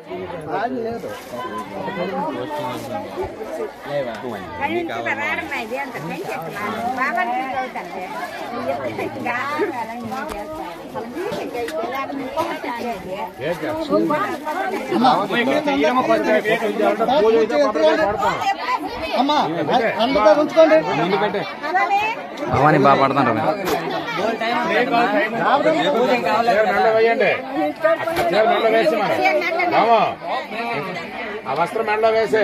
అమ్మా అందుకే ఉంచుకోండి భవాని బాగా పడుతుంటారు మెల్ల వేయండి చీర మెల్ల వేసి మరి బావా, ఆ వస్త్రం మెడలో వేసే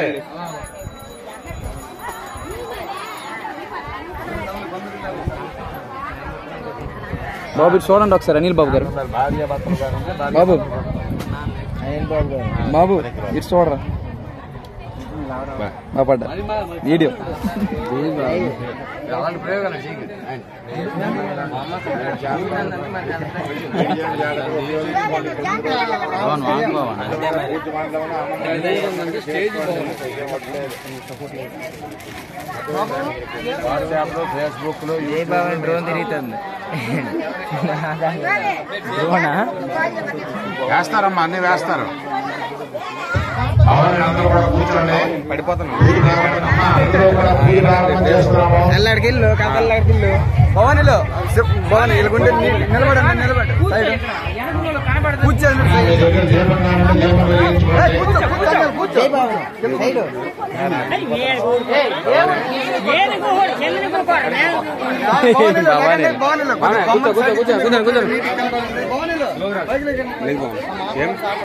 బాబు ఇటు చూడండి ఒకసారి అనిల్ బాబు గారు భార్య భర్తలు గారు ఉంటే భార్య బాబు అయ్యన్ బాబు గారు బాబు ఇటు చూడరా బాగా పడ్డా వీడియో అలాంటి ప్రయోగాలు చేయకండి. వాట్సాప్ లో ఫేస్బుక్ లో డ్రోన్ తిరుగుతుంది వేస్తారమ్మా అన్ని వేస్తారు అవును అందరూ కూడా కూర్చోండి పడిపోతున్నాం అందరూ కూడా పూజ ప్రారంభం చేస్తున్నాము ఎల్లడికి ఇల్లు కథల్లడికి ఇల్లు భవానిలో భవాని ఇలాగుంటే నిలబడండి నిలబడి సైడ్ కూర్చోండి మీ దగ్గర దీపం కావాలి, దీపం వెలిగించుకోండి. కూర్చో సైడ్ భవాని కూర్చో కూర్చో కూర్చో కూర్చో కూర్చో